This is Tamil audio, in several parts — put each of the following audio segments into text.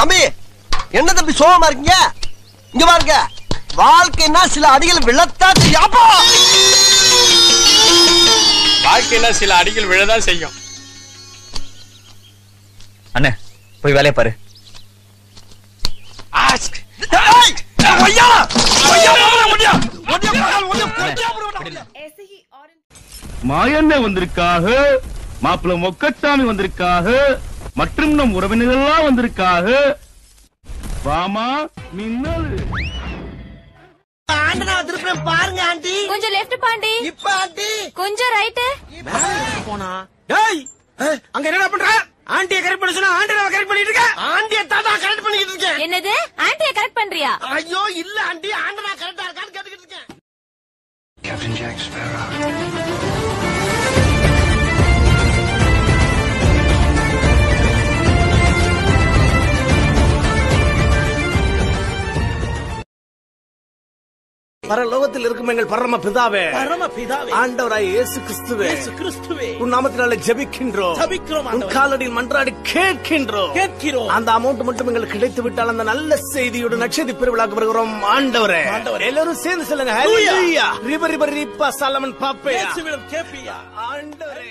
தம்பி என்ன தம்பி சோகமா இருக்கீங்க இங்க பாருங்க வாழ்க்கைன்னா சில அடிகள் விழத்தான் செய்யும். அப்பா! வாழ்க்கையில சில அடிகள் விழதான் செய்யும் அண்ணே போய் வேலையை பாரு ஏய்! ஒய்யா! ஒய்யா, போடுறா, ஒய்யா! ஒய்யா, போடுறா, ஒய்யா, ஒய்யா, போடுறா, ஒய்யா. ऐसे ही और மாயண்ண வந்திருக்காக மாப்பிள்ள மொக்கச்சாமி வந்திருக்காக மற்றும் நம் உறவினர்கள்லாம் வந்திருக்காக வாமா மின்னல் ஆண்டனா திருப்பி பாருங்க ஆண்டி கொஞ்சம் லெஃப்ட் பாண்டி இப்ப ஆண்டி கொஞ்சம் ரைட் போனா டேய் அங்க என்னடா பண்ற ஆண்டிய கரெக்ட் பண்ண சொன்னா ஆண்டிய கரெக்ட் பண்ணிட்டு இருக்க ஆண்டிய தாத்தா கரெக்ட் பண்ணிட்டு இருக்கேன் என்னது ஆன்ட்டிய கரெக்ட் பண்றியா ஐயோ இல்ல ஆண்டி ஆண்டனா கரெக்டா இருக்கான்னு கேட்டுக்கிட்டு இருக்கேன் பரலோகத்தில் இருக்கும் எங்கள் பரம பிதாவே பரம பிதாவே ஆண்டவராய் இயேசு கிறிஸ்துவே இயேசு கிறிஸ்துவே உன் நாமத்தினால ஜெபிக்கின்றோம் ஜெபிக்கிறோம் உன் ஆண்டவரே. காலடியில் மன்றாடி கேட்கின்றோம் கேட்கிறோம் அந்த அமௌண்ட் மட்டும் எங்களுக்கு கிடைத்து விட்டால் அந்த நல்ல செய்தியோடு நட்சதி பெருவிழாக்கு வருகிறோம் ஆண்டவரே ஆண்டவரே. எல்லாரும் சேர்ந்து சொல்லுங்க Hallelujah. ஹalleluya. ரிப ரிப ரிப்பா சலமன் பாப்பே இயேசுவிடம் கேப்பியா ஆண்டவரே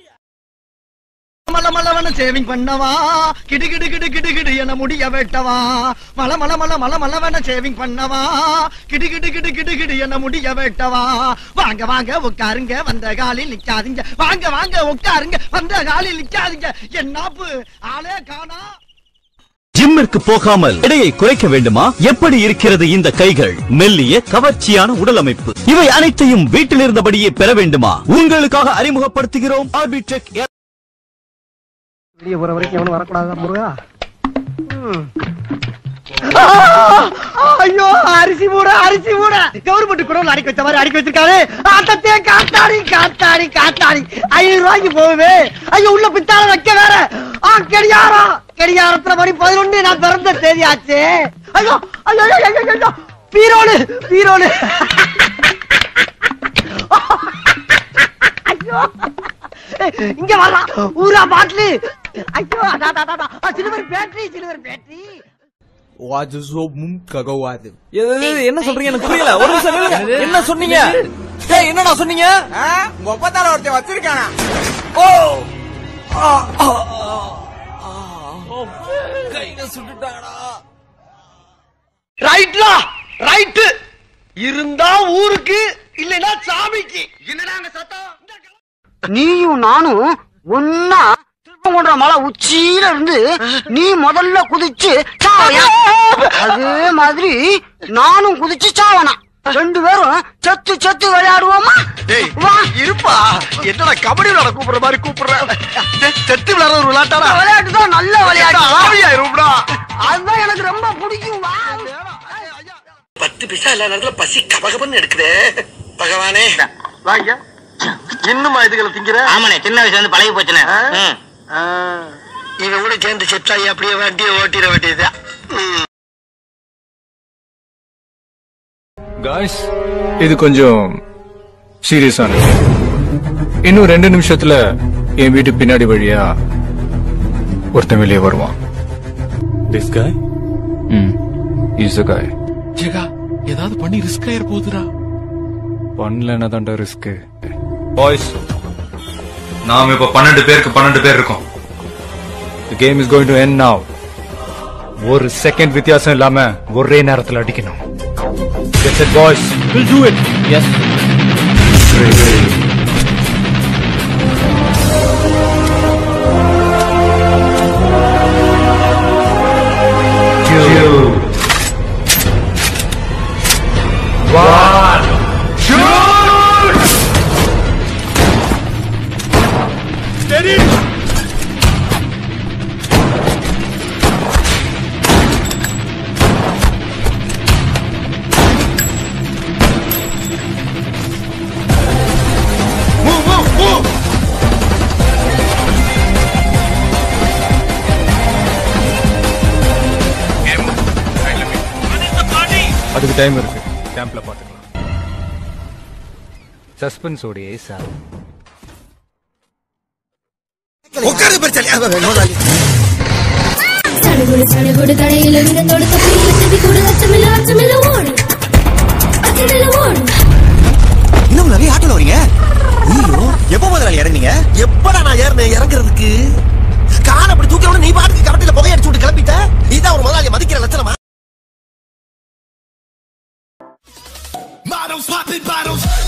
மல மலவன சேவிங் பண்ணவா கிடு கிடு கிடு கிடு கிடு என முடிய வெட்டவா மல மல மல மல மலவன சேவிங் பண்ணவா கிடு கிடு கிடு கிடு கிடு என முடிய வெட்டவா வாங்க வாங்க உட்காருங்க வந்த காலில் நிக்காதீங்க வாங்க வாங்க உட்காருங்க வந்த காலில் நிக்காதீங்க என்னாப்பு ஆளே காணா ஜிம்மிற்கு போகாமல் எடையை குறைக்க வேண்டுமா எப்படி இருக்கிறது இந்த கைகள் மெல்லிய கவர்ச்சியான உடல் அமைப்பு இவை அனைத்தையும் வீட்டில் இருந்தபடியே பெற வேண்டுமா உங்களுக்காக அறிமுகப்படுத்துகிறோம் ஆர்பிடெக் வெளியே போற வரைக்கும் எவனும் வரக்கூடாது முருகா ஐயோ அரிசி மூட அரிசி மூட கவர்மெண்ட் குடவுல அடிக்க வச்ச மாதிரி அடிக்க வச்சிருக்காரு ஆட்டத்தே காத்தாடி காத்தாடி காத்தாடி ஐநூறு ரூபாய்க்கு போகுது ஐயோ உள்ள பித்தால வைக்க வேற ஆ கடியாரம் கடியாரத்துல மணி பதினொன்னு நான் பிறந்த தேதி ஆச்சு ஐயோ ஐயோ ஐயோ ஐயோ, ஐயோ பீரோடு பீரோடு ஐயோ இங்க வரலாம் ஊரா பாட்டிலு ஐயோ அதா அதா, அதா அதா. சிலுவர் பேட்டரி சிலுவர் பேட்டரி என்ன சொல்றீங்க எனக்கு புரியல ஒரு நிமிஷம் நில்லுங்க. என்ன சொன்னீங்க ஏய் என்னடா சொன்னீங்க முப்பத்தாறு ஒருத்தன் வச்சிருக்கானா ரைட்லா ரைட்டு இருந்தா ஊருக்கு இல்லைன்னா சாமிக்கு என்னடா அங்க சத்தம் நீயும் நானும் ஒன்னா திருப்பங்குன்ற மலை உச்சியில இருந்து நீ முதல்ல குதிச்சு சாவையா அதே மாதிரி நானும் குதிச்சு சாவனா ரெண்டு பேரும் செத்து செத்து விளையாடுவோமா வா இருப்பா என்னடா கபடி விளையாட கூப்பிடுற மாதிரி கூப்பிடுற செத்து விளையாடுற ஒரு விளையாட்டாடா விளையாட்டு தான் நல்ல விளையாட்டு ஆவியாயிரும்டா அதுதான் எனக்கு ரொம்ப பிடிக்கும் வா பத்து பைசா எல்லா நேரத்துல பசி கபகபன்னு எடுக்குதே பகவானே வாங்க இன்னுமா இதுகளை திங்கிற ஆமாண்ணே சின்ன வயசுல இருந்து பழகி போச்சுனே இவன் கூட சேர்ந்து செட்டாயி அப்படியே வண்டியை ஓட்டிட வேண்டியது காய்ஸ் இது கொஞ்சம் சீரியஸானது இன்னும் ரெண்டு நிமிஷத்துல என் வீட்டு பின்னாடி வழியா ஒருத்தன் வெளியே வருவான் திஸ் காய் ம் இஸ் அ காய் ஜெகா ஏதாவது பண்ணி ரிஸ்க் ஆயிர போகுதுடா பண்ணலன்னா தான்டா ரிஸ்க் பாய்ஸ் நாம இப்ப பன்னெண்டு பேருக்கு பன்னெண்டு பேர் இருக்கோம் The game is going to end now. ஒரு செகண்ட் வித்தியாசம் இல்லாம ஒரே நேரத்துல அடிக்கணும் Get it, boys. We'll do it. Yes. Two. One. Shoot! Steady. அதுக்கு டைம் இருக்கு கேம்ப்ல பாத்துக்கலாம் சஸ்பென்ஸோடைய சார் உட்காரு பிரச்சனை சடுகுடு சடுகுடு தடையில விழுந்தோடு தப்பியில திவி கூட அச்சமில்ல அச்சமில்ல ஓடு அச்சமில்ல ஓடு இன்னும் நிறைய ஆட்டோல வரீங்க ஐயோ எப்போ முதல்ல இறங்குனீங்க எப்படா நான் ஏறினேன் இறங்குறதுக்கு காலை அப்படி தூக்கி நீ பாட்டுக்கு கவட்டில புகையடிச்சு விட்டு கிளம்பிட்ட இதான் ஒரு முதலாளி மதிக்கிற லட்சணமா Models popping bottles.